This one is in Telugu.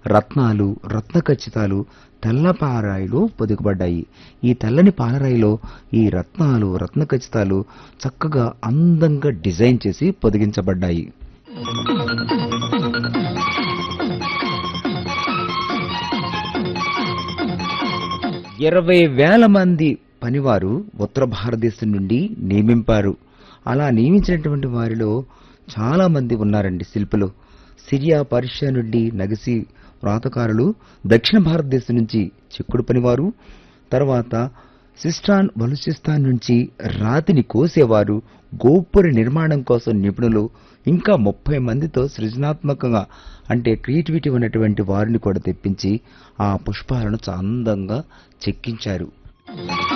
రత్నాలు రత్న ఖచ్చితాలు తెల్ల పాలరాయిలో పొదుగుబడ్డాయి ఈ తెల్లని పాలరాయిలో ఈ రత్నాలు రత్న ఖచ్చితాలు చక్కగా అందంగా డిజైన్ చేసి పొదిగించబడ్డాయి ఇరవై వేల మంది పనివారు ఉత్తర భారతదేశం నుండి నియమింపారు అలా నియమించినటువంటి వారిలో చాలా మంది ఉన్నారండి శిల్పులు సిరియా పర్షియా నుండి నగిసి వ్రాతకారులు దక్షిణ భారతదేశం నుంచి చిక్కుడు పనివారు తర్వాత సిస్టాన్ బలుచిస్తాన్ నుంచి రాతిని కోసేవారు గోపుర నిర్మాణం కోసం నిపుణులు ఇంకా ముప్పై మందితో సృజనాత్మకంగా అంటే క్రియేటివిటీ ఉన్నటువంటి వారిని కూడా తెప్పించి ఆ పుష్పాలను చాలా అందంగా చెక్కించారు